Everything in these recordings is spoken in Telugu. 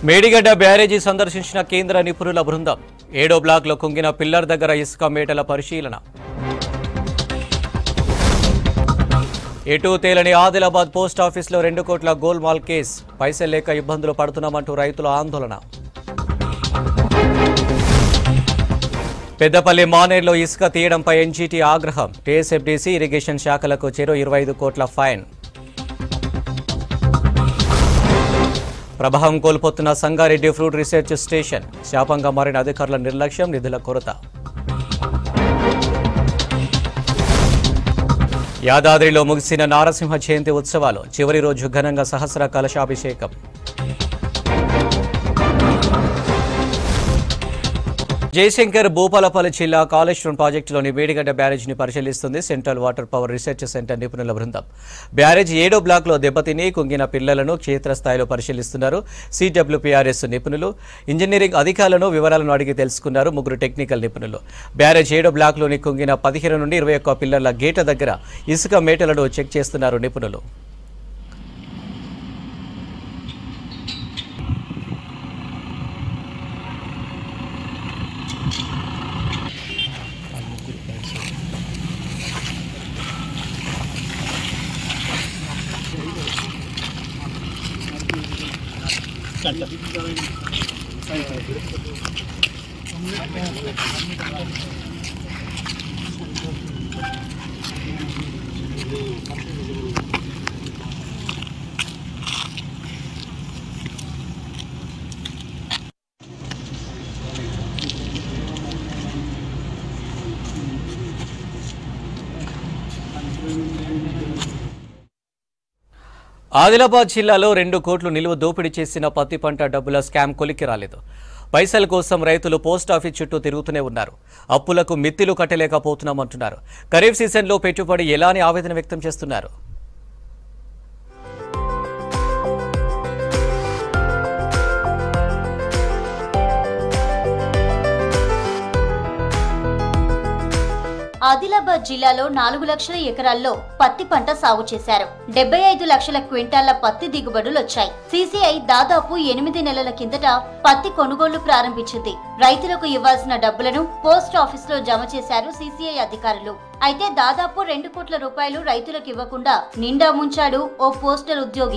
మేడిగడ్డ బ్యారేజీ సందర్శించిన కేంద్ర నిపుణుల బృందం ఏడో బ్లాక్లో కుంగిన పిల్లర్ దగ్గర ఇసుక మేటల పరిశీలన ఎటు తేలని ఆదిలాబాద్ పోస్ట్ ఆఫీసులో రెండు కోట్ల గోల్మాల్ కేస్ పైసలు లేక ఇబ్బందులు పడుతున్నామంటూ రైతుల ఆందోళన పెద్దపల్లి మానేర్లో ఇసుక తీయడంపై ఎన్జీటీ ఆగ్రహం టీఎస్ఎఫ్డీసీ ఇరిగేషన్ శాఖలకు చెరో ఇరవై ఐదు కోట్ల ఫైన్ ప్రభావం కోల్పోతున్న సంగారెడ్డి ఫ్రూట్ రీసెర్చ్ స్టేషన్ శాపంగా మారిన అధికారుల నిర్లక్ష్యం నిధుల కొరత యాదాద్రిలో ముగిసిన నారసింహ జయంతి ఉత్సవాలు చివరి రోజు ఘనంగా సహస్ర కలశాభిషేకం జయశంకర్ భూపాలపల్లి జిల్లా కాళేశ్వరం ప్రాజెక్టులోని మేడిగడ్డ బ్యారేజ్ని పరిశీలిస్తుంది central water power research centre నిపుణుల బృందం బ్యారేజ్ ఏడో బ్లాక్లో దెబ్బతిని కుంగిన పిల్లలను క్షేత్రస్థాయిలో పరిశీలిస్తున్నారు సిడబ్ల్యూపీఆర్ఎస్ నిపుణులు ఇంజనీరింగ్ అధికారులను వివరాలను అడిగి తెలుసుకున్నారు ముగ్గురు టెక్నికల్ నిపుణులు బ్యారేజ్ ఏడో బ్లాక్లోని కుంగిన పదిహేను నుండి ఇరవై ఒక్క పిల్లల గేట దగ్గర ఇసుక మేటలను చెక్ చేస్తున్నారు నిపుణులు ఆదిలాబాద్ జిల్లాలో రెండు కోట్లు నిలువ దోపిడీ చేసిన పత్తి పంట డబ్బుల స్కామ్ కొలికి రాలేదు పైసల కోసం రైతులు పోస్ట్ ఆఫీస్ చుట్టూ తిరుగుతూనే ఉన్నారు అప్పులకు మిత్తిలు కట్టలేకపోతున్నామంటున్నారు ఖరీఫ్ సీజన్లో పెట్టుబడి ఎలా అని ఆవేదన వ్యక్తం చేస్తున్నారు ఆదిలాబాద్ జిల్లాలో నాలుగు లక్షల ఎకరాల్లో పత్తి పంట సాగు చేశారు డెబ్బై ఐదు లక్షల క్వింటాల పత్తి దిగుబడులు వచ్చాయి సీసీఐ దాదాపు ఎనిమిది నెలల కిందట పత్తి కొనుగోళ్లు ప్రారంభించింది రైతులకు ఇవ్వాల్సిన డబ్బులను పోస్ట్ ఆఫీస్ లో జమ చేశారు సీసీఐ అధికారులు అయితే దాదాపు రెండు కోట్ల రూపాయలు రైతులకు ఇవ్వకుండా నిండా ముంచాడు ఓ పోస్టల్ ఉద్యోగి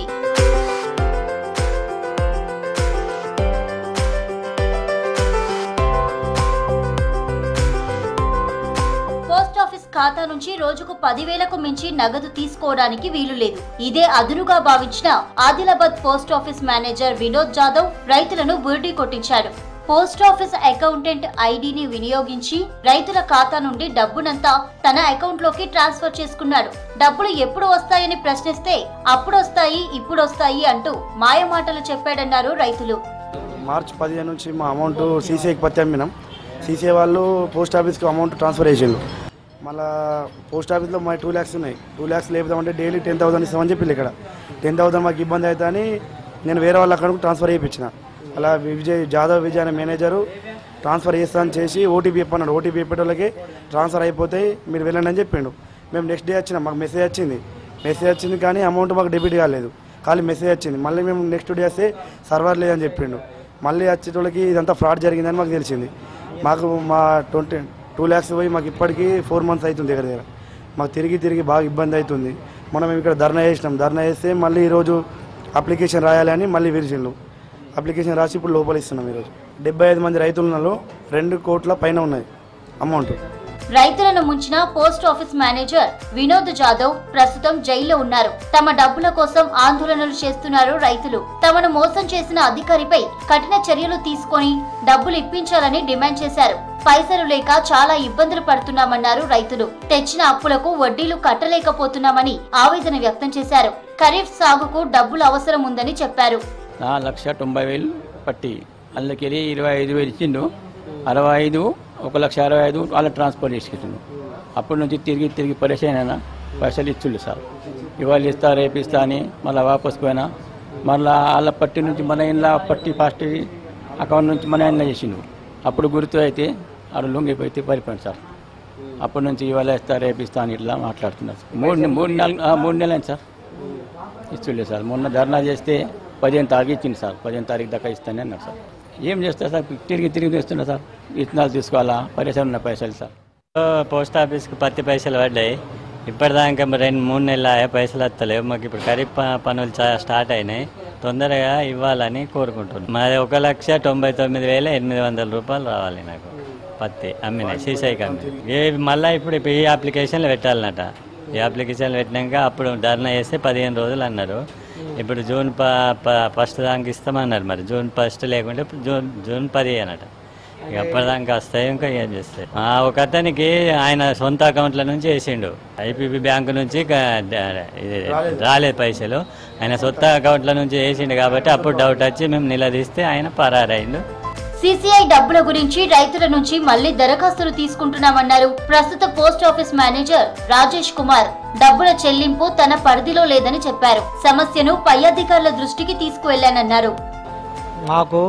పోస్ట్ ఆఫీస్ ఖాతా నుంచి రోజుకు పదివేలకు మించి నగదు తీసుకోవడానికి వీలు లేదు ఇదే అదునుగా భావించిన Adilabad post office manager Vinod Jadhav రైతులను బురిడి కొట్టించాడు పోస్ట్ ఆఫీస్ అకౌంటెంట్ ఐడిని వినియోగించి రైతుల ఖాతా నుండి డబ్బునంతా తన అకౌంట్ లోకి ట్రాన్స్ఫర్ చేసుకున్నాడు డబ్బులు ఎప్పుడు వస్తాయని ప్రశ్నిస్తే అప్పుడు వస్తాయి ఇప్పుడు వస్తాయి అంటూ మాయమాటలు చెప్పాడన్నారు రైతులు మార్చ్ పదిహేను నుంచి మా అమౌంట్ సీసీఐకి పత్తి అమ్మినాం సీసీఐ వాళ్ళు పోస్ట్ ఆఫీస్కి అమౌంట్ ట్రాన్స్ఫర్ చేసిండు మళ్ళా పోస్ట్ ఆఫీస్లో మా టూ ల్యాక్స్ ఉన్నాయి టూ ల్యాక్స్ లేపుదామంటే డైలీ టెన్ థౌసండ్ ఇస్తామని చెప్పి ఇక్కడ టెన్ థౌసండ్ మాకు ఇబ్బంది అవుతా అని నేను వేరే వాళ్ళ అక్కడికి ట్రాన్స్ఫర్ చేయించిన అలా విజయ్ జాదవ్ విజయ్ అనే మేనేజరు ట్రాన్స్ఫర్ చేస్తాను చేసి ఓటీపీ చెప్పన్నాడు ఓటీపీ చెప్పేటోళ్ళకి ట్రాన్స్ఫర్ అయిపోతాయి మీరు వెళ్ళండి అని చెప్పిండు మేము నెక్స్ట్ డే వచ్చినాం మాకు మెసేజ్ వచ్చింది మెసేజ్ వచ్చింది కానీ అమౌంట్ మాకు డెబిట్ కాలేదు ఖాళీ మెసేజ్ వచ్చింది మళ్ళీ మేము నెక్స్ట్ డే వస్తే సర్వర్ లేదని చెప్పిండు మళ్ళీ వచ్చేటోళ్ళకి ఇదంతా ఫ్రాడ్ జరిగిందని మాకు తెలిసింది మాకు మా ట్వంటీ టూ ల్యాక్స్ పోయి మాకు ఇప్పటికీ ఫోర్ మంత్స్ అవుతుంది దగ్గర దగ్గర మాకు తిరిగి తిరిగి బాగా ఇబ్బంది అవుతుంది మనం మేము ఇక్కడ ధర్నా చేసినాం ధర్నా చేస్తే మళ్ళీ ఈరోజు అప్లికేషన్ రాయాలి అని మళ్ళీ విరిచిండు అప్లికేషన్ రాసి ఇప్పుడు లోపల ఇస్తున్నాం ఈరోజు డెబ్బై ఐదు మంది రైతులలో రెండు కోట్ల పైన ఉన్నది అమౌంట్ రైతులను ముంచిన post office manager Vinod Jadhav ప్రస్తుతం జైల్లో ఉన్నారు తమ డబ్బుల కోసం ఆందోళనలు చేస్తున్నారు రైతులు తమను మోసం చేసిన అధికారిపై కఠిన చర్యలు తీసుకొని డబ్బులు ఇప్పించాలని డిమాండ్ చేశారు పైసలు లేక చాలా ఇబ్బందులు పడుతున్నామన్నారు రైతులు తెచ్చిన అప్పులకు వడ్డీలు కట్టలేకపోతున్నామని ఆవేదన వ్యక్తం చేశారు ఖరీఫ్ సాగుకు డబ్బులు అవసరం ఉందని చెప్పారు నా లక్ష తొంభై వేలు పట్టి అందుకెళ్ళి ఇరవై ఐదు వేలు ఇచ్చిండు అరవై ఐదు ఒక లక్ష అరవై ఐదు వాళ్ళ ట్రాన్స్ఫర్ చేసుకుంటుండు అప్పటి నుంచి తిరిగి తిరిగి పరిచయం అయినా పైసలు ఇచ్చిండు సార్ ఇవాళ ఇస్తా రేపు ఇస్తా అని మళ్ళీ వాపస్ పోయినా మళ్ళీ వాళ్ళ పట్టి నుంచి మన ఇంట్లో పట్టి ఫాస్ట్ అకౌంట్ నుంచి మన ఇంట్లో చేసిండు అప్పుడు గుర్తు అయితే ఆడు లొంగిపోతే పడిపోయింది సార్ అప్పటి నుంచి ఇవాళ ఇస్తా రేపు ఇస్తా అని ఇట్లా మాట్లాడుతున్నారు సార్. మూడు మూడు నెలలు ఆ, మూడు నెలలు అయింది సార్ ఇస్తుండే సార్ మొన్న ధర్నా చేస్తే పదిహేను తారీఖు ఇచ్చింది సార్ పదిహేను తారీఖు దాకా ఇస్తానే అన్నారు సార్ ఏం చేస్తారు సార్ తిరిగి తిరిగి తెస్తున్నా సార్ విత్తనాలు తీసుకోవాలా పైసలు ఉన్న పైసలు సార్ పోస్ట్ ఆఫీస్కి పత్తి పైసలు పడ్డాయి ఇప్పటిదాకా మరి రెండు మూడు నెలలు ఆయా పైసలు వస్తలేవు మాకు ఇప్పుడు ఖరీఫ్ ప- పనులు చా- స్టార్ట్ అయినాయి తొందరగా ఇవ్వాలని కోరుకుంటున్నాను మాది ఒక లక్ష తొంభై తొమ్మిది వేల ఎనిమిది వందల రూపాయలు రావాలి నాకు పత్తి అమ్మినాయి సీసైకి అమ్మి ఏ మళ్ళీ ఇప్పుడు ఇప్పుడు ఈ అప్లికేషన్లు పెట్టాలన్నట ఈ అప్లికేషన్లు పెట్టినాక అప్పుడు ధర్నా చేస్తే పదిహేను రోజులు అన్నారు ఇప్పుడు జూన్ ప ప- ఫస్ట్ దానికి ఇస్తామన్నారు మరి జూన్ ఫస్ట్ లేకుంటే ఇప్పుడు జూన్ జూన్ పది అనట ఇక అప్పటిదాకా వస్తాయి ఇంకా ఏం చేస్తాయి ఆ, ఒక అతనికి ఆయన సొంత అకౌంట్ల నుంచి వేసిండు ఐపీపీ బ్యాంకు నుంచి క- ద- ఇది రాలేదు పైసలు ఆయన సొంత అకౌంట్ల నుంచి వేసిండు కాబట్టి అప్పుడు డౌట్ వచ్చి మేము నిలదీస్తే ఆయన పరారైండు సీసీఐ డబ్బుల గురించి రైతుల నుంచి మళ్లీ దరఖాస్తులు తీసుకుంటున్నామన్నారు ప్రస్తుత post office manager Rajesh Kumar డబ్బుల చెల్లింపు తన పరిధిలో లేదని చెప్పారు సమస్యను పై అధికారుల దృష్టికి తీసుకువెళ్లానన్నారు మాకు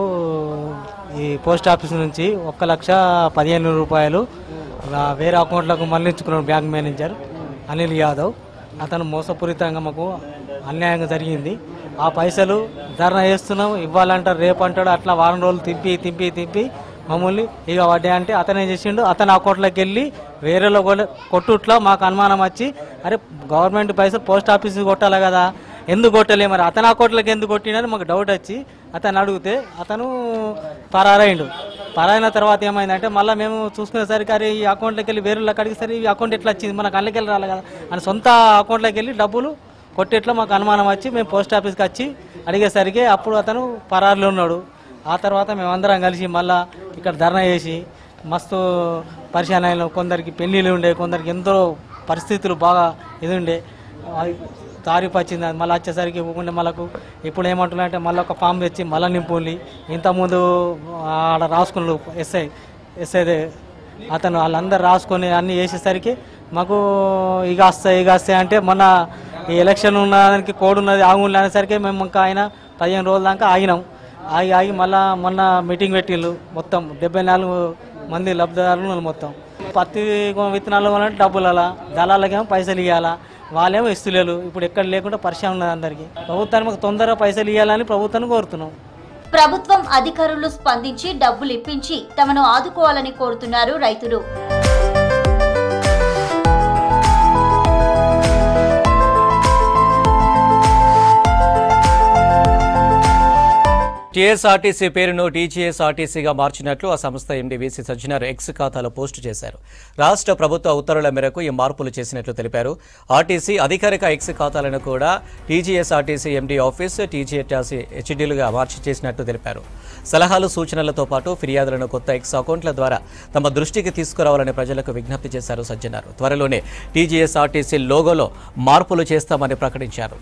ఈ పోస్ట్ ఆఫీస్ నుంచి ఒక్క లక్ష పదిహేను రూపాయలు ఆ, వేరే అకౌంట్లకు మళ్లించుకున్నాడు బ్యాంక్ మేనేజర్ అనిల్ యాదవ్ అతను మోసపూరితంగా మాకు అన్యాయంగా జరిగింది ఆ పైసలు ధర్నా చేస్తున్నాం ఇవ్వాలంటారు రేపు అంటాడు అట్లా వారం రోజులు తిప్పి తిప్పి తిప్పి మమ్మల్ని ఇక వడ్డే అంటే అతనే చేసిండు అతని అకౌంట్లోకి వెళ్ళి వేరేలో కూడా కొట్టుట్లో మాకు అనుమానం వచ్చి అరే గవర్నమెంట్ పైసలు పోస్ట్ ఆఫీస్కి కొట్టాలి కదా ఎందుకు కొట్టలే మరి అతని అకౌంట్లోకి ఎందుకు కొట్టినని మాకు డౌట్ వచ్చి అతను అడిగితే అతను పరారైండు పరాయిన తర్వాత ఏమైందంటే మళ్ళీ మేము చూసుకునేసరికి అరే ఈ అకౌంట్లోకి వెళ్ళి వేరే అడిగి సరే ఈ అకౌంట్ ఎట్లా వచ్చింది మనకు అల్లకి వెళ్ళి రాలి కదా అని సొంత అకౌంట్లోకి వెళ్ళి డబ్బులు కొట్టేట్లో మాకు అనుమానం వచ్చి మేము పోస్ట్ ఆఫీస్కి వచ్చి అడిగేసరికి అప్పుడు అతను పరారులో ఉన్నాడు ఆ తర్వాత మేమందరం కలిసి మళ్ళా ఇక్కడ ధర్నా చేసి మస్తు పరిశాన్ అయిన కొందరికి పెళ్ళిళ్ళు ఉండే కొందరికి ఎంతో పరిస్థితులు బాగా ఇది ఉండే ఆ తారీఫ్ వచ్చింది అది మళ్ళీ వచ్చేసరికి ఇవ్వకుండా మళ్ళకు ఇప్పుడు ఏమంటున్నారంటే మళ్ళీ ఒక ఫామ్ తెచ్చి మళ్ళీ నింపుండి ఇంతకుముందు ఆడ రాసుకున్నాడు ఎస్ఐ ఎస్ఐ అతను వాళ్ళందరూ రాసుకొని అన్నీ చేసేసరికి మాకు ఇక వస్తాయి ఇక వస్తాయి అంటే మొన్న ఈ ఎలక్షన్ ఉన్నదానికి కోడ్ ఉన్నది ఆగుండి అనేసరికి మేము ఇంకా ఆయన పదిహేను రోజుల దాకా ఆగినాం ఆగి ఆగి మళ్ళా మొన్న మీటింగ్ పెట్టిళ్ళు మొత్తం డెబ్బై నాలుగు మంది లబ్ధిదారులు ఉన్నారు మొత్తం పత్తి విత్తనాలు కొనాలంటే డబ్బులు అలా దళాలకేమో పైసలు ఇవ్వాలా వాళ్ళేమో ఇస్తులేరు ఇప్పుడు ఎక్కడ లేకుండా పరిచయం ఉన్నది అందరికీ ప్రభుత్వానికి మాకు తొందరగా పైసలు ఇవ్వాలని ప్రభుత్వాన్ని కోరుతున్నాం ప్రభుత్వం అధికారులు స్పందించి డబ్బులు ఇప్పించి తమను ఆదుకోవాలని కోరుతున్నారు రైతులు టీఎస్ఆర్టీసీ పేరును టీజీఎస్ఆర్టీసీగా మార్చినట్లు ఆ సంస్థ ఎండీ వీసీ సజ్జనార్ ఎక్స్ ఖాతాలో పోస్టు చేశారు రాష్ట్ర ప్రభుత్వ ఉత్తర్వుల మేరకు ఈ మార్పులు చేసినట్లు తెలిపారు ఆర్టీసీ అధికారిక ఎక్స్ ఖాతాలను కూడా టీజీఎస్ఆర్టీసీ ఎండీ ఆఫీస్ టీజీఎస్ఆర్సీ హెచ్డీలుగా మార్చి చేసినట్లు తెలిపారు సలహాలు సూచనలతో పాటు ఫిర్యాదులను కొత్త ఎక్స్ అకౌంట్ల ద్వారా తమ దృష్టికి తీసుకురావాలని ప్రజలకు విజ్ఞప్తి చేశారు సజ్జనార్ త్వరలోనే టీజీఎస్ఆర్టీసీ లోగోలో మార్పులు చేస్తామని ప్రకటించారు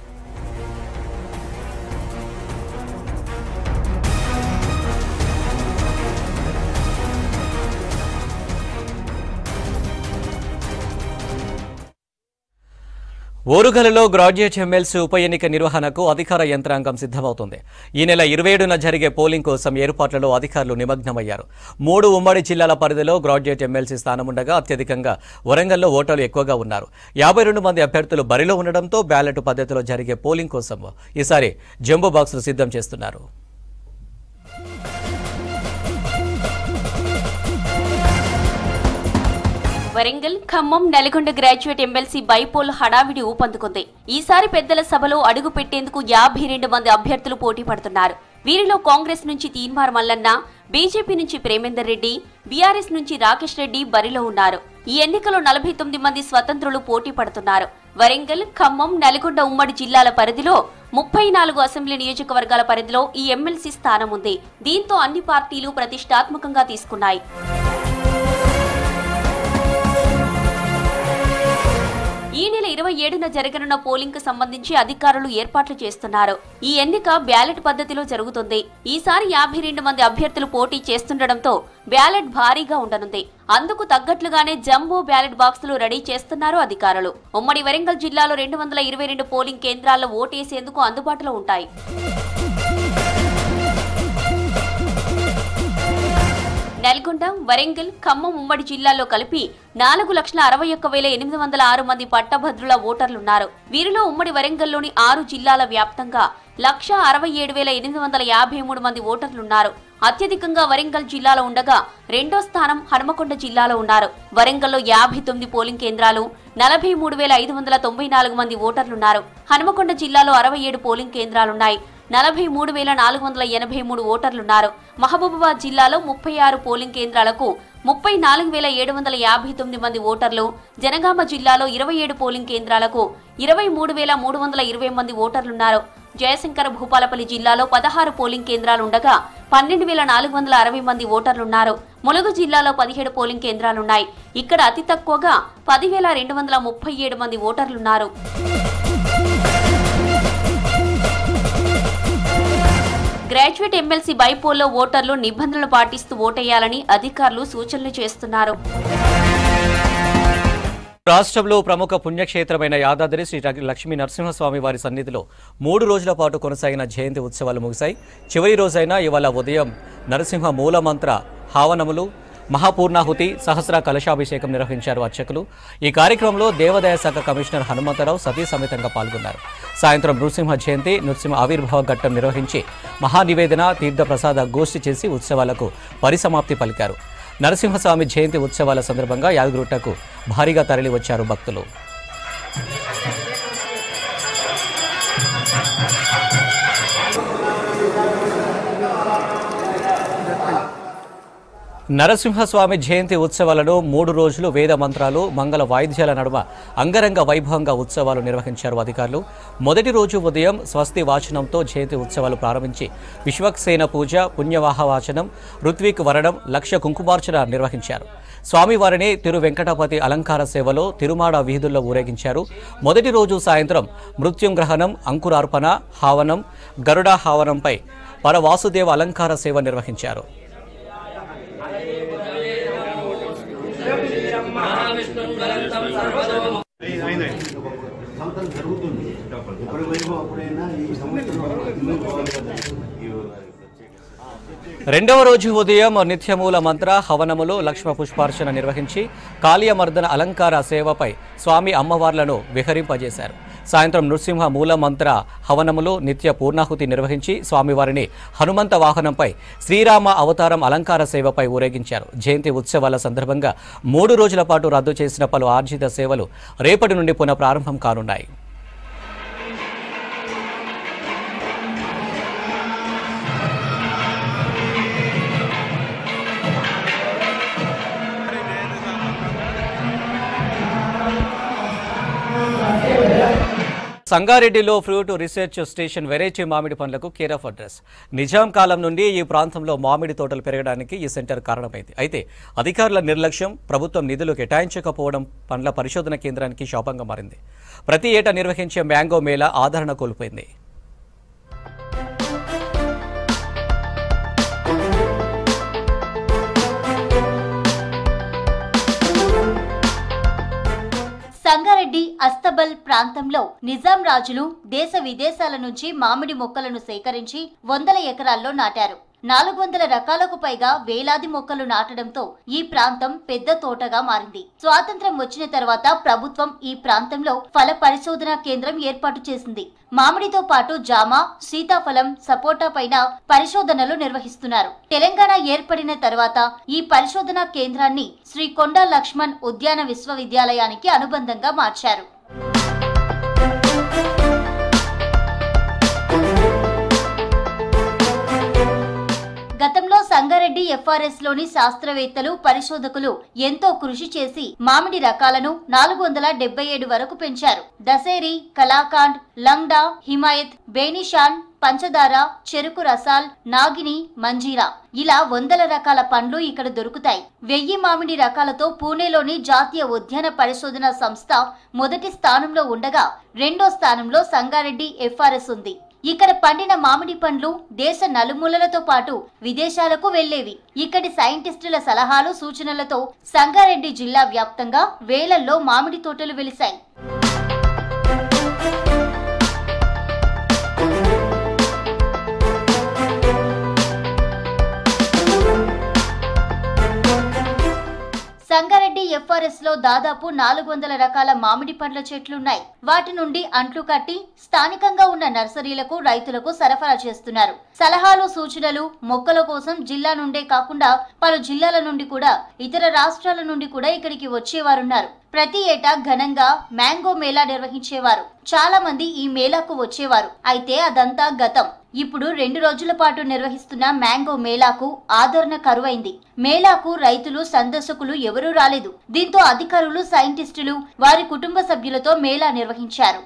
ఓరుగలలో గ్రాడ్యుయేట్ ఎమ్మెల్సీ ఉప ఎన్నిక నిర్వహణకు అధికార యంత్రాంగం సిద్ధమవుతుంది ఈ నెల ఇరవై ఏడున జరిగే పోలింగ్ కోసం ఏర్పాట్లలో అధికారులు నిమగ్నమయ్యారు మూడు ఉమ్మడి జిల్లాల పరిధిలో గ్రాడ్యుయేట్ ఎమ్మెల్సీ స్థానముండగా అత్యధికంగా వరంగల్లో ఓటర్లు ఎక్కువగా ఉన్నారు యాభై రెండు మంది అభ్యర్థులు బరిలో ఉండడంతో బ్యాలెట్ పద్ధతిలో జరిగే పోలింగ్ కోసం ఈసారి జంబో బాక్సులు సిద్ధం చేస్తున్నారు Warangal Khammam Nalgonda graduate MLC bypoll హడావిడి ఊపందుకుంది ఈసారి పెద్దల సభలో అడుగు పెట్టేందుకు యాభై రెండు మంది అభ్యర్థులు పోటీ పడుతున్నారు వీరిలో కాంగ్రెస్ నుంచి తీన్మార్ మల్లన్న బీజేపీ నుంచి ప్రేమేందర్ రెడ్డి బీఆర్ఎస్ నుంచి రాకేష్ రెడ్డి బరిలో ఉన్నారు ఈ ఎన్నికలో నలభై తొమ్మిది మంది స్వతంత్రులు పోటీ పడుతున్నారు వరంగల్ ఖమ్మం నల్గొండ ఉమ్మడి జిల్లాల పరిధిలో ముప్పై నాలుగు అసెంబ్లీ నియోజకవర్గాల పరిధిలో ఈ ఎమ్మెల్సీ స్థానం ఉంది దీంతో అన్ని పార్టీలు ప్రతిష్టాత్మకంగా తీసుకున్నాయి ఈ నెల ఇరవై ఏడున జరగనున్న పోలింగ్ కు సంబంధించి అధికారులు ఏర్పాట్లు చేస్తున్నారు ఈ ఎన్నిక బ్యాలెట్ పద్ధతిలో జరుగుతుంది ఈసారి యాభై రెండు మంది అభ్యర్థులు పోటీ చేస్తుండటంతో బ్యాలెట్ భారీగా ఉండనుంది అందుకు తగ్గట్లుగానే జంబో బ్యాలెట్ బాక్సులు రెడీ చేస్తున్నారు అధికారులు ఉమ్మడి వరంగల్ జిల్లాలో రెండు వందల ఇరవై రెండు పోలింగ్ కేంద్రాల్లో ఓటేసేందుకు అందుబాటులో ఉంటాయి నల్గొండ వరంగల్ ఖమ్మం ఉమ్మడి జిల్లాల్లో కలిపి నాలుగు లక్షల అరవై ఒక్క వేల ఎనిమిది వందల ఆరు మంది పట్టభద్రుల ఓటర్లున్నారు వీరిలో ఉమ్మడి వరంగల్లోని ఆరు జిల్లాల వ్యాప్తంగా లక్ష అరవై ఏడు వేల ఎనిమిది వందల యాభై మూడు మంది ఓటర్లున్నారు అత్యధికంగా వరంగల్ జిల్లాలో ఉండగా రెండో స్థానం హనుమకొండ జిల్లాలో ఉన్నారు వరంగల్లో యాభై తొమ్మిది పోలింగ్ కేంద్రాలు నలభై మూడు వేల ఐదు వందల తొంభై నాలుగు మంది ఓటర్లున్నారు హనుమకొండ జిల్లాలో అరవై ఏడు పోలింగ్ కేంద్రాలున్నాయి నలభై మూడు వేల నాలుగు వందల ఎనభై మూడు ఓటర్లున్నారు మహబూబాబాద్ జిల్లాలో ముప్పై ఆరు పోలింగ్ కేంద్రాలకు ముప్పై నాలుగు వేల ఏడు వందల యాభై తొమ్మిది మంది ఓటర్లు జనగామ జిల్లాలో ఇరవై ఏడు పోలింగ్ కేంద్రాలకు ఇరవై మూడు వేల మూడు వందల ఇరవై మంది ఓటర్లున్నారు జయశంకర భూపాలపల్లి జిల్లాలో పదహారు పోలింగ్ కేంద్రాలు ఉండగా పన్నెండు వేల నాలుగు వందల అరవై మంది ఓటర్లున్నారు ములుగు జిల్లాలో పదిహేడు పోలింగ్ కేంద్రాలున్నాయి ఇక్కడ అతి తక్కువగా పదివేల రెండు వందల ముప్పై ఏడు మంది ఓటర్లున్నారు గ్రాడ్యుయేట్ ఎమ్మెల్సీ బైపోల్లో ఓటర్లు నిబంధనలు పాటిస్తూ ఓటేయాలని అధికారులు సూచనలు చేస్తున్నారు రాష్ట్రంలో ప్రముఖ పుణ్యక్షేత్రమైన యాదాద్రి శ్రీ లక్ష్మీ నరసింహస్వామి వారి సన్నిధిలో మూడు రోజుల పాటు కొనసాగిన జయంతి ఉత్సవాలు ముగిశాయి చివరి రోజైన ఇవాళ ఉదయం నరసింహ మూలమంత్ర హావనములు మహాపూర్ణాహుతి సహస్ర కలశాభిషేకం నిర్వహించారు అర్చకులు ఈ కార్యక్రమంలో దేవాదాయ శాఖ కమిషనర్ హనుమంతరావు సతీ సమేతంగా పాల్గొన్నారు సాయంత్రం నృసింహ జయంతి నృసింహ ఆవిర్భావ ఘట్టం నిర్వహించి మహానివేదన తీర్థ ప్రసాద గోష్ఠి చేసి ఉత్సవాలకు పరిసమాప్తి పలికారు నరసింహస్వామి జయంతి ఉత్సవాల సందర్భంగా యాదగిరిగుట్టకు భారీగా తరలి వచ్చారు భక్తులు నరసింహస్వామి జయంతి ఉత్సవాలను మూడు రోజులు వేద మంత్రాలు మంగళ వాయిద్యాల నడుమ అంగరంగ వైభవంగా ఉత్సవాలు నిర్వహించారు అధికారులు మొదటి రోజు ఉదయం స్వస్తి వాచనంతో జయంతి ఉత్సవాలు ప్రారంభించి విశ్వక్సేన పూజ పుణ్యవాహ వాచనం ఋత్విక్ వరణం లక్ష కుంకుమార్చన నిర్వహించారు స్వామివారిని తిరు వెంకటపతి అలంకార సేవలో తిరుమాడ వీధుల్లో ఊరేగించారు మొదటి రోజు సాయంత్రం మృత్యుంగ్రహణం అంకురార్పణ హావనం గరుడ హావనంపై పరవాసుదేవ అలంకార సేవ నిర్వహించారు రెండవ రోజు ఉదయం నిత్యమూల మంత్ర హవనములు లక్ష్మ పుష్పార్చన నిర్వహించి కాళీయమర్దన అలంకార సేవపై స్వామి అమ్మవార్లను విహరింపజేశారు సాయంత్రం నృసింహ మూల మంత్ర హవనములు నిత్య పూర్ణాహుతి నిర్వహించి స్వామివారిని హనుమంత వాహనంపై శ్రీరామ అవతారం అలంకార సేవపై ఊరేగించారు జయంతి ఉత్సవాల సందర్భంగా మూడు రోజుల పాటు రద్దు చేసిన పలు ఆర్జిత సేవలు రేపటి నుండి పునః ప్రారంభం కానున్నాయి సంగారెడ్డిలో ఫ్రూట్ రీసెర్చ్ స్టేషన్ వెరైటీ మామిడి పండ్లకు కేర్ ఆఫ్ అడ్రస్ నిజాం కాలం నుండి ఈ ప్రాంతంలో మామిడి తోటలు పెరగడానికి ఈ సెంటర్ కారణమైంది అయితే అధికారుల నిర్లక్ష్యం ప్రభుత్వం నిధులు కేటాయించకపోవడం పండ్ల పరిశోధన కేంద్రానికి శాపంగా మారింది ప్రతి ఏటా నిర్వహించే మ్యాంగో మేళా ఆదరణ కోల్పోయింది సంగారెడ్డి అస్తబల్ ప్రాంతంలో నిజాం రాజులు దేశ విదేశాల నుంచి మామిడి మొక్కలను సేకరించి వందల ఎకరాల్లో నాటారు నాలుగు వందల రకాలకు పైగా వేలాది మొక్కలు నాటడంతో ఈ ప్రాంతం పెద్ద తోటగా మారింది స్వాతంత్రం వచ్చిన తర్వాత ప్రభుత్వం ఈ ప్రాంతంలో ఫల పరిశోధన కేంద్రం ఏర్పాటు చేసింది మామిడితో పాటు జామ సీతాఫలం సపోటా పైన పరిశోధనలు నిర్వహిస్తున్నారు తెలంగాణ ఏర్పడిన తర్వాత ఈ పరిశోధనా కేంద్రాన్ని శ్రీ కొండా లక్ష్మణ్ ఉద్యాన విశ్వవిద్యాలయానికి అనుబంధంగా మార్చారు గతంలో సంగారెడ్డి ఎఫ్ఆర్ఎస్ లోని శాస్త్రవేత్తలు పరిశోధకులు ఎంతో కృషి చేసి మామిడి రకాలను నాలుగు వందల డెబ్బై ఏడు వరకు పెంచారు దసేరి కలాకాండ్ లంగ్డా హిమాయత్ బేనిషాన్ పంచదార చెరుకు రసాల్ నాగిని మంజీరా ఇలా వందల రకాల పండ్లు ఇక్కడ దొరుకుతాయి వెయ్యి మామిడి రకాలతో పూణేలోని జాతీయ ఉద్యాన పరిశోధన సంస్థ మొదటి స్థానంలో ఉండగా రెండో స్థానంలో సంగారెడ్డి ఎఫ్ఆర్ఎస్ ఉంది ఇక్కడ పండిన మామిడి పండ్లు దేశ నలుమూలలతో పాటు విదేశాలకు వెళ్లేవి ఇక్కడి సైంటిస్టుల సలహాలు సూచనలతో సంగారెడ్డి జిల్లా వ్యాప్తంగా వేలల్లో మామిడి తోటలు వెలిశాయి ఎఫ్ఆర్ఎస్ లో దాదాపు నాలుగు వందల రకాల మామిడి పండ్ల చెట్లున్నాయి వాటి నుండి అంట్లు కట్టి స్థానికంగా ఉన్న నర్సరీలకు రైతులకు సరఫరా చేస్తున్నారు సలహాలు సూచనలు మొక్కల కోసం జిల్లా నుండే కాకుండా పలు జిల్లాల నుండి కూడా ఇతర రాష్ట్రాల నుండి కూడా ఇక్కడికి వచ్చేవారున్నారు ప్రతి ఏటా ఘనంగా మ్యాంగో మేళా నిర్వహించేవారు చాలా మంది ఈ మేళాకు వచ్చేవారు అయితే అదంతా గతం ఇప్పుడు రెండు రోజుల పాటు నిర్వహిస్తున్న మ్యాంగో మేళాకు ఆదరణ కరువైంది మేళాకు రైతులు సందర్శకులు ఎవరూ రాలేదు దీంతో అధికారులు సైంటిస్టులు వారి కుటుంబ సభ్యులతో మేళా నిర్వహించారు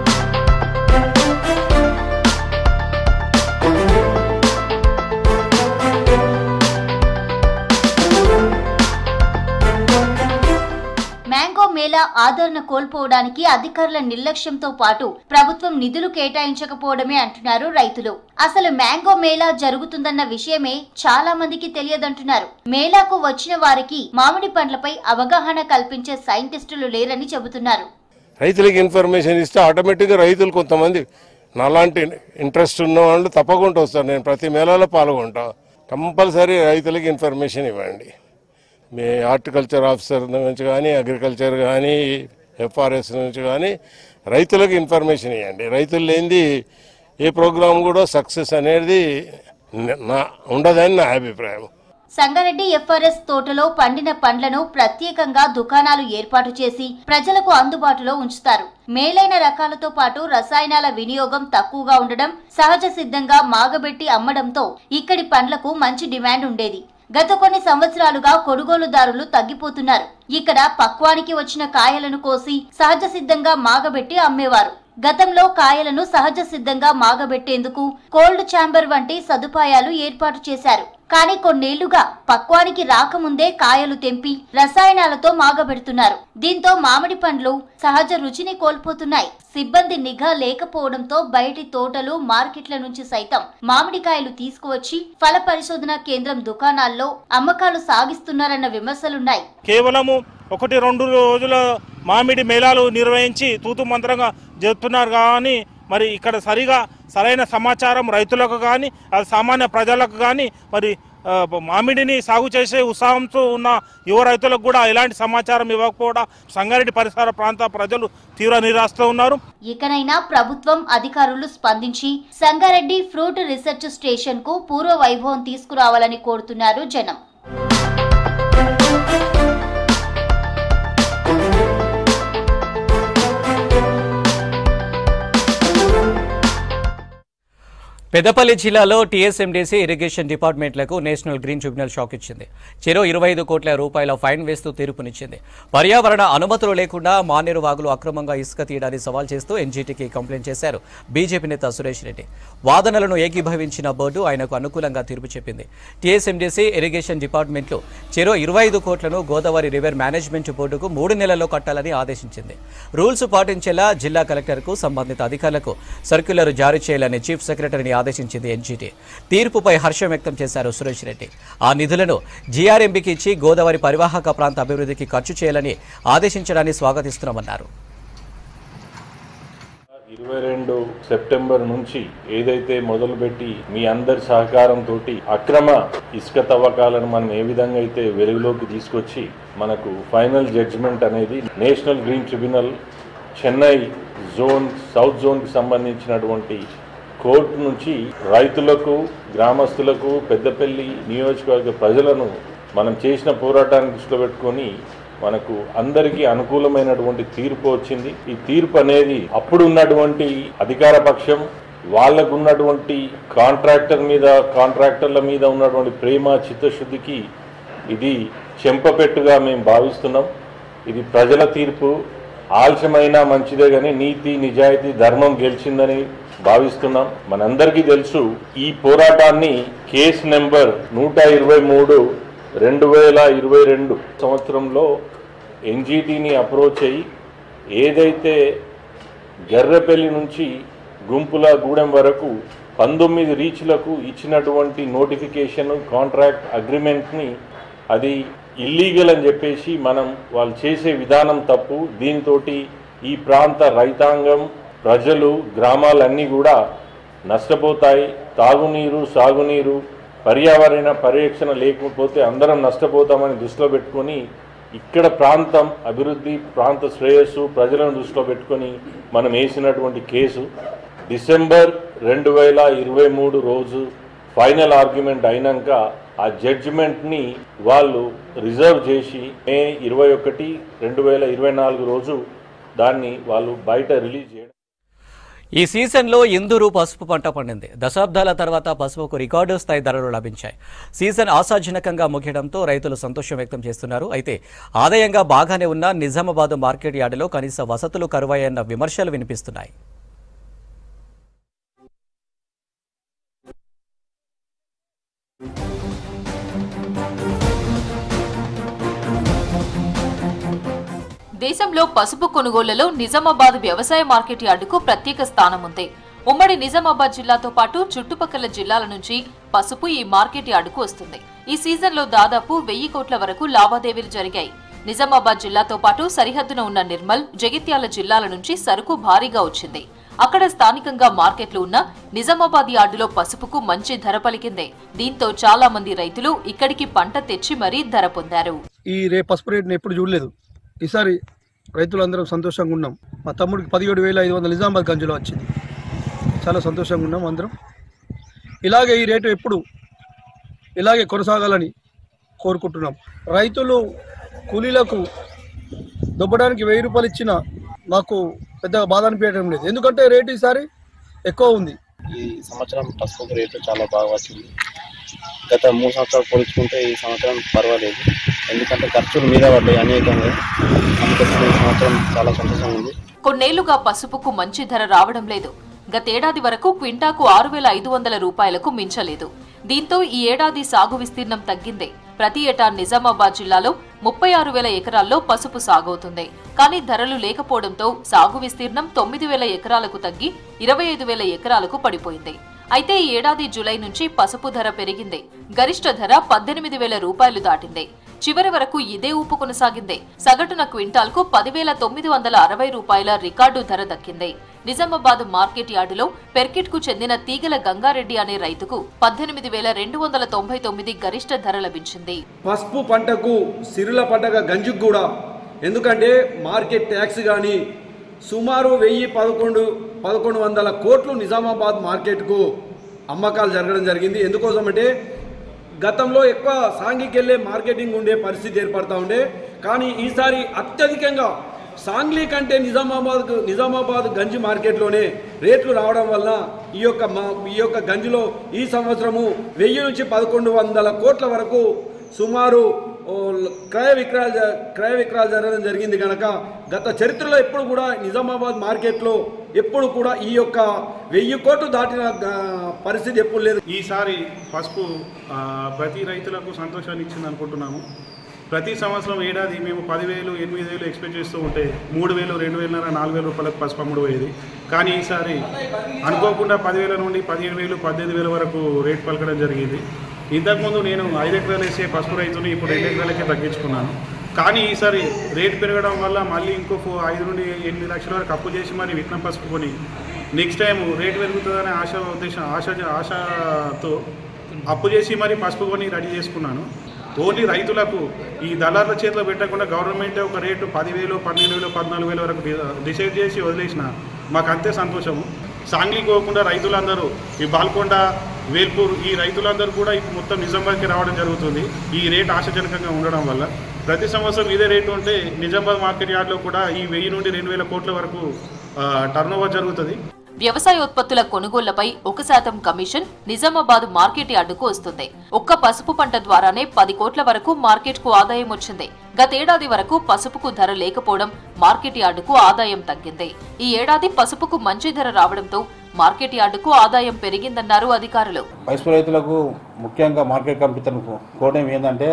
మ్యాంగో మేళా ఆదరణ కోల్పోవడానికి అధికారుల నిర్లక్ష్యంతో పాటు ప్రభుత్వం నిధులు కేటాయించకపోవడమే అంటున్నారు రైతులు అసలు మ్యాంగో మేళా జరుగుతుందన్న విషయమే చాలా మందికి తెలియదంటున్నారు మేళాకు వచ్చిన వారికి మామిడి పండ్లపై అవగాహన కల్పించే సైంటిస్టులు లేరని చెబుతున్నారు రైతులకు ఇన్ఫర్మేషన్ ఇస్తే ఆటోమేటిక్గా రైతులు కొంతమంది నాలాంటి ఇంట్రెస్ట్ ఉన్న వాళ్ళు తప్పకుండా వస్తారు నేను ప్రతి మేళాలో పాల్గొంటా కంపల్సరీ రైతులకు ఇన్ఫర్మేషన్ ఇవ్వండి మీ హార్టికల్చర్ ఆఫీసర్ నుంచి కానీ అగ్రికల్చర్ కానీ ఎఫ్ఆర్ఎస్ నుంచి కానీ రైతులకు ఇన్ఫర్మేషన్ ఇవ్వండి రైతులు లేనిది ఏ ప్రోగ్రాం కూడా సక్సెస్ అనేది నా ఉండదని నా అభిప్రాయం సంగారెడ్డి ఎఫ్ఆర్ఎస్ తోటలో పండిన పండ్లను ప్రత్యేకంగా దుకాణాలు ఏర్పాటు చేసి ప్రజలకు అందుబాటులో ఉంచుతారు మేలైన రకాలతో పాటు రసాయనాల వినియోగం తక్కువగా ఉండడం సహజ సిద్ధంగా మాగబెట్టి అమ్మడంతో ఇక్కడి పండ్లకు మంచి డిమాండ్ ఉండేది గత కొన్ని సంవత్సరాలుగా కొనుగోలుదారులు తగ్గిపోతున్నారు ఇక్కడ పక్వానికి వచ్చిన కాయలను కోసి సహజ సిద్ధంగా మాగబెట్టి అమ్మేవారు గతంలో కాయలను సహజ సిద్ధంగా మాగబెట్టేందుకు కోల్డ్ ఛాంబర్ వంటి సదుపాయాలు ఏర్పాటు చేశారు కానీ కొన్నేళ్లుగా పక్వానికి రాకముందే కాయలు తెంపి రసాయనాలతో మాగబెడుతున్నారు దీంతో మామిడి పండ్లు సహజ రుచిని కోల్పోతున్నాయి సిబ్బంది నిఘా లేకపోవడంతో బయటి తోటలు మార్కెట్ల నుంచి సైతం మామిడికాయలు తీసుకువచ్చి ఫల పరిశోధన కేంద్రం దుకాణాల్లో అమ్మకాలు సాగిస్తున్నారన్న విమర్శలున్నాయి కేవలము ఒకటి రెండు రోజుల మామిడి మేళాలు నిర్వహించి తూతు మంత్రంగా జరుపుతున్నారు కానీ మరి ఇక్కడ సరిగా సరైన సమాచారం రైతులకు కానీ అది సామాన్య ప్రజలకు కానీ మరి ఆ, మామిడిని సాగు చేసే ఉత్సాహంతో ఉన్న యువ రైతులకు కూడా ఎలాంటి సమాచారం ఇవ్వకపోవడం సంగారెడ్డి పరిసర ప్రాంత ప్రజలు తీవ్ర నిరాశతో ఉన్నారు ఇకనైనా ప్రభుత్వం అధికారులు స్పందించి సంగారెడ్డి ఫ్రూట్ రీసెర్చ్ స్టేషన్ కు పూర్వ వైభవం తీసుకురావాలని కోరుతున్నారు జనం పెద్దపల్లి జిల్లాలో టీఎస్ఎండీసీ ఇరిగేషన్ డిపార్ట్మెంట్లకు నేషనల్ గ్రీన్ ట్రిబ్యునల్ షాక్ ఇచ్చింది చెరో ఇరవై ఐదు కోట్ల రూపాయల ఫైన్ వేస్తూ తీర్పునిచ్చింది పర్యావరణ అనుమతులు లేకుండా మానేరు వాగులు అక్రమంగా ఇసుక తీయడాన్ని సవాల్ చేస్తూ ఎన్జీటీకి కంప్లైంట్ చేశారు బీజేపీ నేత సురేష్ రెడ్డి వాదనలను ఏకీభవించిన బోర్డు ఆయనకు అనుకూలంగా తీర్పు చెప్పింది టీఎస్ఎండీసీ ఇరిగేషన్ డిపార్ట్మెంట్లు చెరో ఇరవై ఐదు కోట్లను గోదావరి రివర్ మేనేజ్మెంట్ బోర్డుకు మూడు నెలల్లో కట్టాలని ఆదేశించింది రూల్స్ పాటించేలా జిల్లా కలెక్టర్కు సంబంధిత అధికారులకు సర్క్యులర్ జారీ చేయాలని చీఫ్ సెక్రటరీని ఆదేశించింది ఎన్జీటీ తీర్పుపై హర్షం వ్యక్తం చేశారు సురేష్ రెడ్డి ఆ నిధులను జీఆర్ఎంబీకి ఇచ్చి గోదావరి పరివాహక ప్రాంత అభివృద్ధికి ఖర్చు చేయాలని ఆదేశించడాన్ని స్వాగతిస్తున్నామన్నారు ఇరవై రెండు సెప్టెంబర్ నుంచి ఏదైతే మొదలుపెట్టి మీ అందరి సహకారంతో అక్రమ ఇసుక తవ్వకాలను మనం ఏ విధంగా అయితే వెలుగులోకి తీసుకొచ్చి మనకు ఫైనల్ జడ్జిమెంట్ అనేది national green tribunal Chennai zone south జోన్కి సంబంధించినటువంటి కోర్టు నుంచి రైతులకు గ్రామస్తులకు పెద్దపల్లి నియోజకవర్గ ప్రజలను మనం చేసిన పోరాటాన్ని దృష్టిలో పెట్టుకొని మనకు అందరికీ అనుకూలమైనటువంటి తీర్పు వచ్చింది ఈ తీర్పు అనేది అప్పుడు ఉన్నటువంటి అధికార పక్షం వాళ్ళకు ఉన్నటువంటి కాంట్రాక్టర్ మీద కాంట్రాక్టర్ల మీద ఉన్నటువంటి ప్రేమ చిత్తశుద్ధికి ఇది చెంపపెట్టుగా మేము భావిస్తున్నాం ఇది ప్రజల తీర్పు ఆలస్యమైనా మంచిదే కానీ నీతి నిజాయితీ ధర్మం గెలిచిందని భావిస్తున్నాం మనందరికీ తెలుసు ఈ పోరాటాన్ని కేసు నెంబర్ నూట ఇరవై మూడు రెండు వేల ఇరవై రెండు సంవత్సరంలో ఎన్జిటిని అప్రోచ్ అయ్యి ఏదైతే గర్రెపల్లి నుంచి గుంపుల గూడెం వరకు పంతొమ్మిది రీచ్లకు ఇచ్చినటువంటి నోటిఫికేషన్ కాంట్రాక్ట్ అగ్రిమెంట్ని అది ఇల్లీగల్ అని చెప్పేసి మనం వాళ్ళు చేసే విధానం తప్పు దీంతో ఈ ప్రాంత రైతాంగం ప్రజలు గ్రామాలన్నీ కూడా నష్టపోతాయి తాగునీరు సాగునీరు పర్యావరణ పరిరక్షణ లేకపోతే అందరం నష్టపోతామని దృష్టిలో పెట్టుకొని ఇక్కడ ప్రాంతం అభివృద్ధి ప్రాంత శ్రేయస్సు ప్రజలను దృష్టిలో పెట్టుకొని మనం వేసినటువంటి కేసు డిసెంబర్ రెండు వేల ఇరవై మూడు రోజు ఫైనల్ ఆర్గ్యుమెంట్ అయినాక ఆ జడ్జిమెంట్ని వాళ్ళు రిజర్వ్ చేసి మే ఇరవై ఒకటి రెండు వేల ఇరవై నాలుగు రోజు దాన్ని వాళ్ళు బయట రిలీజ్ చేయడం ఈ సీజన్లో ఇందూరు పసుపు పంట పండింది దశాబ్దాల తర్వాత పసుపుకు రికార్డు స్థాయి ధరలు లభించాయి సీజన్ ఆశాజనకంగా ముగియడంతో రైతులు సంతోషం వ్యక్తం చేస్తున్నారు అయితే ఆదాయంగా బాగానే ఉన్న నిజామాబాద్ మార్కెట్ యార్డులో కనీస వసతులు కరువయ్యన్న విమర్శలు వినిపిస్తున్నాయి దేశంలో పసుపు కొనుగోళ్లలో నిజామాబాద్ వ్యవసాయ మార్కెట్ యార్డుకు ప్రత్యేక స్థానం ఉంది ఉమ్మడి నిజామాబాద్ జిల్లాతో పాటు చుట్టుపక్కల జిల్లాల నుంచి పసుపు ఈ మార్కెట్ యార్డుకు వస్తుంది ఈ సీజన్లో దాదాపు వెయ్యి కోట్ల వరకు లావాదేవీలు జరిగాయి నిజామాబాద్ జిల్లాతో పాటు సరిహద్దున ఉన్న నిర్మల్ జగిత్యాల జిల్లాల నుంచి సరుకు భారీగా వచ్చింది అక్కడ స్థానికంగా మార్కెట్లు ఉన్న నిజామాబాద్ యార్డులో పసుపుకు మంచి ధర పలికింది దీంతో చాలా మంది రైతులు ఇక్కడికి పంట తెచ్చి మరీ ధర పొందారు ఈ రే పసుపు రేటుని ఎప్పుడు చూడలేదు ఈసారి రైతులందరం సంతోషంగా ఉన్నాం మా తమ్ముడికి పదిహేడు వేల ఐదు వందల నిజామాబాద్ గంజులో వచ్చింది చాలా సంతోషంగా ఉన్నాం అందరం ఇలాగే ఈ రేటు ఎప్పుడు ఇలాగే కొనసాగాలని కోరుకుంటున్నాం రైతులు కూలీలకు దొబ్బడానికి వెయ్యి రూపాయలు ఇచ్చిన మాకు పెద్దగా బాధ అనిపించడం లేదు ఎందుకంటే రేటు ఈసారి ఎక్కువ ఉంది ఈ సంవత్సరం పసుపు రేటు చాలా బాగా వచ్చింది గత మూడు సంవత్సరాలు పోల్చుకుంటే ఈ సంవత్సరం పర్వాలేదు ఎందుకంటే ఖర్చులు మీద పడ్డాయి అనేకంగా అందుకోసం ఈ సంవత్సరం చాలా సంతోషంగా ఉంది కొన్నేళ్లుగా పసుపుకు మంచి ధర రావడం లేదు గతేడాది వరకు క్వింటాకు ఆరు వేల ఐదు వందల రూపాయలకు మించలేదు దీంతో ఈ ఏడాది సాగు విస్తీర్ణం తగ్గింది ప్రతి ఏటా నిజామాబాద్ జిల్లాలో ముప్పై ఆరు వేల ఎకరాల్లో పసుపు సాగవుతుంది కానీ ధరలు లేకపోవడంతో సాగు విస్తీర్ణం తొమ్మిది వేల ఎకరాలకు తగ్గి ఇరవై ఐదు వేల ఎకరాలకు పడిపోయింది అయితే ఈ ఏడాది జూలై నుంచి పసుపు ధర పెరిగింది గరిష్ట ధర పద్దెనిమిది వేల రూపాయలు దాటింది చివరి వరకు ఇదే ఊపు కొనసాగింది సగటున క్వింటాల్కు పదివేల తొమ్మిది వందల అరవై రూపాయల రికార్డు ధర దక్కింది నిజామాబాద్ మార్కెట్ యార్డులో పెర్కిట్ కు చెందిన తీగల గంగారెడ్డి అనే రైతుకు పద్దెనిమిది వేల రెండు వందల తొంభై తొమ్మిది గరిష్ట ధర లభించింది పసుపు పంటకు సిరుల పంటగా గంజుకు కూడా ఎందుకంటే మార్కెట్ ట్యాక్స్ కానీ సుమారు వెయ్యి పదకొండు పదకొండు వందల కోట్లు నిజామాబాద్ మార్కెట్కు అమ్మకాలు జరగడం జరిగింది ఎందుకోసమంటే గతంలో ఎక్కువ సాంఘికెళ్ళే మార్కెటింగ్ ఉండే పరిస్థితి ఏర్పడతా ఉండే కానీ ఈసారి అత్యధికంగా సాంగ్లీ కంటే నిజామాబాద్ నిజామాబాద్ గంజి మార్కెట్లోనే రేట్లు రావడం వలన ఈ యొక్క మా- ఈ యొక్క గంజిలో ఈ సంవత్సరము వెయ్యి నుంచి పదకొండు వందల కోట్ల వరకు సుమారు ఓ, క్రయ విక్రయాలు జ- క్రయ విక్రయాలు జరగడం జరిగింది కనుక గత చరిత్రలో ఎప్పుడు కూడా నిజామాబాద్ మార్కెట్లో ఎప్పుడు కూడా ఈ యొక్క వెయ్యి కోట్లు దాటిన ఆ, పరిస్థితి ఎప్పుడు లేదు ఈసారి పసుపు ఆ, ప్రతి రైతులకు సంతోషాన్ని ఇచ్చింది అనుకుంటున్నాము ప్రతి సంవత్సరం ఏడాది మేము పదివేలు ఎనిమిది వేలు ఎక్స్పెక్ట్ చేస్తూ ఉంటే మూడు వేలు రెండు వేలన్నర నాలుగు వేల రూపాయలకు పసుపు అమ్ముడు పోయేది కానీ ఈసారి అనుకోకుండా పదివేల నుండి పదిహేను వేలు పద్దెనిమిది వేల వరకు రేట్ పలకడం జరిగింది ఇంతకుముందు నేను ఐదు ఎకరాలు వేసే పసుపు రైతుని ఇప్పుడు రెండు ఎకరాలకే తగ్గించుకున్నాను కానీ ఈసారి రేట్ పెరగడం వల్ల మళ్ళీ ఇంకో ఫో- ఐదు నుండి ఎనిమిది లక్షల వరకు అప్పు చేసి మరి విత్తనం పసుపు కొని నెక్స్ట్ టైం రేట్ పెరుగుతుందనే ఆశ ఉద్దేశం ఆశ ఆశతో అప్పు చేసి మరి పసుపు కొని రెడీ చేసుకున్నాను ఓన్లీ రైతులకు ఈ దళార్ల చేతిలో పెట్టకుండా గవర్నమెంటే ఒక రేటు పదివేలు పన్నెండు వేలు పద్నాలుగు వేల వరకు డి- డిసైడ్ చేసి వదిలేసిన మాకు అంతే సంతోషము సాంగ్లీ పోకుండా రైతులందరూ ఈ బాల్కొండ వేల్పూర్ ఈ రైతులందరూ కూడా ఇప్పుడు మొత్తం నిజామాబాద్కి రావడం జరుగుతుంది ఈ రేట్ ఆశాజనకంగా ఉండడం వల్ల ప్రతి సంవత్సరం ఇదే రేటు ఉంటే నిజామాబాద్ మార్కెట్ యార్డ్లో కూడా ఈ వెయ్యి నుండి రెండు వేల కోట్ల వరకు టర్న్ జరుగుతుంది వ్యవసాయోత్పత్తుల కొనుగోళ్లపై ఒక శాతం కమిషన్ నిజామాబాద్ మార్కెట్ యార్డుకు వస్తుంది ఒక్క పసుపు పంట ద్వారానే పది కోట్ల వరకు మార్కెట్కు ఆదాయం వచ్చింది గతేడాది వరకు పసుపుకు ధర లేకపోవడం మార్కెట్ యార్డుకు ఆదాయం తగ్గింది ఈ ఏడాది పసుపుకు మంచి ధర రావడంతో మార్కెట్ యార్డుకు ఆదాయం పెరిగిందన్నారు అధికారులు పసుపు రైతులకు ముఖ్యంగా మార్కెట్ కమిటీ కోవడం ఏంటంటే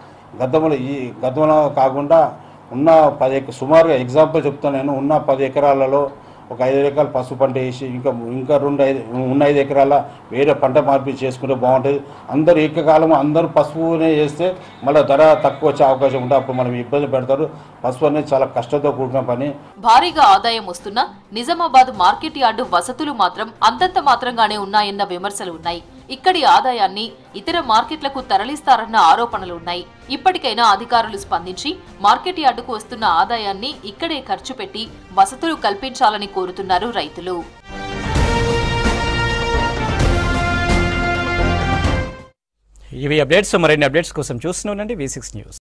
గతంలో ఈ గతంలో కాకుండా ఉన్న పది ఎక సుమారుగా ఎగ్జాంపుల్ చెప్తాను నేను ఉన్న పది ఎకరాలలో ఒక ఐదు ఎకరాలు పసుపు పంట వేసి ఇంకా ఇంకా రెండు ఐదు ఉన్న ఐదు ఎకరాల వేరే పంట మార్పిడి చేసుకుంటే బాగుంటుంది అందరూ ఏకకాలం అందరూ పసుపునే చేస్తే మళ్ళీ ధర తక్కువ వచ్చే అవకాశం ఉంటుంది అప్పుడు మనం ఇబ్బంది పెడతారు పసుపు అనేది చాలా కష్టంతో కూడిన పని భారీగా ఆదాయం వస్తున్నా నిజామాబాద్ మార్కెట్ యార్డు వసతులు మాత్రం అంతంత మాత్రంగానే ఉన్నాయన్న విమర్శలు ఉన్నాయి ఇక్కడి ఆదాయాన్ని ఇతర మార్కెట్లకు తరలిస్తారన్న ఆరోపణలున్నాయి ఇప్పటికైనా అధికారులు స్పందించి మార్కెట్ యార్డుకు వస్తున్న ఆదాయాన్ని ఇక్కడే ఖర్చు పెట్టి వసతులు కల్పించాలని కోరుతున్నారు రైతులు ఇవి అప్డేట్స్ మరిన్ని అప్డేట్స్ కోసం చూస్తూనే ఉండండి వి సిక్స్ న్యూస్